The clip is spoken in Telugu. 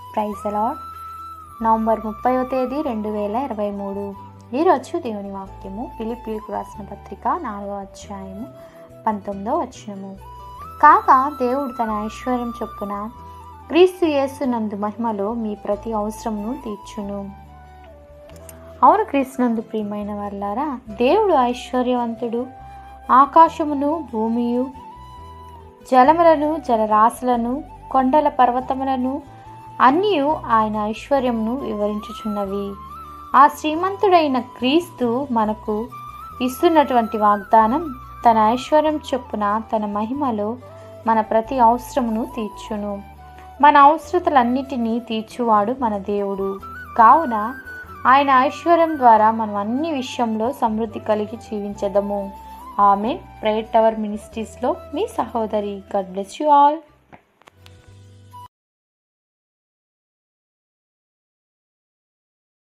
ప్రైజ్ అలాడ్ నవంబర్ ముప్పైవ తేదీ రెండు వేల ఇరవై మూడు ఈరోజు దేవుని వాక్యము పిలిపిలకు రాసిన పత్రిక నాలుగవ అధ్యాయము పంతొమ్మిదవ వచనము కాగా దేవుడు తన ఐశ్వర్యం చొప్పున క్రీస్తు యేసునందు మహిమలో మీ ప్రతి అవసరమును తీర్చును అవును క్రీస్తునందు ప్రియమైన వాళ్ళారా దేవుడు ఐశ్వర్యవంతుడు ఆకాశమును భూమియు జలములను జలరాశులను కొండల పర్వతములను అన్నీ ఆయన ఐశ్వర్యమును వివరించుచున్నవి ఆ శ్రీమంతుడైన క్రీస్తు మనకు ఇస్తున్నటువంటి వాగ్దానం తన ఐశ్వర్యం చొప్పున తన మహిమలో మన ప్రతి అవసరమును తీర్చును మన అవసరతలన్నిటినీ తీర్చువాడు మన దేవుడు కావున ఆయన ఐశ్వర్యం ద్వారా మనం అన్ని విషయంలో సమృద్ధి కలిగి జీవించదము ఆమె ప్రేయర్ టవర్ మినిస్ట్రీస్లో మీ సహోదరి గడ్ బ్లెస్ యు ఆల్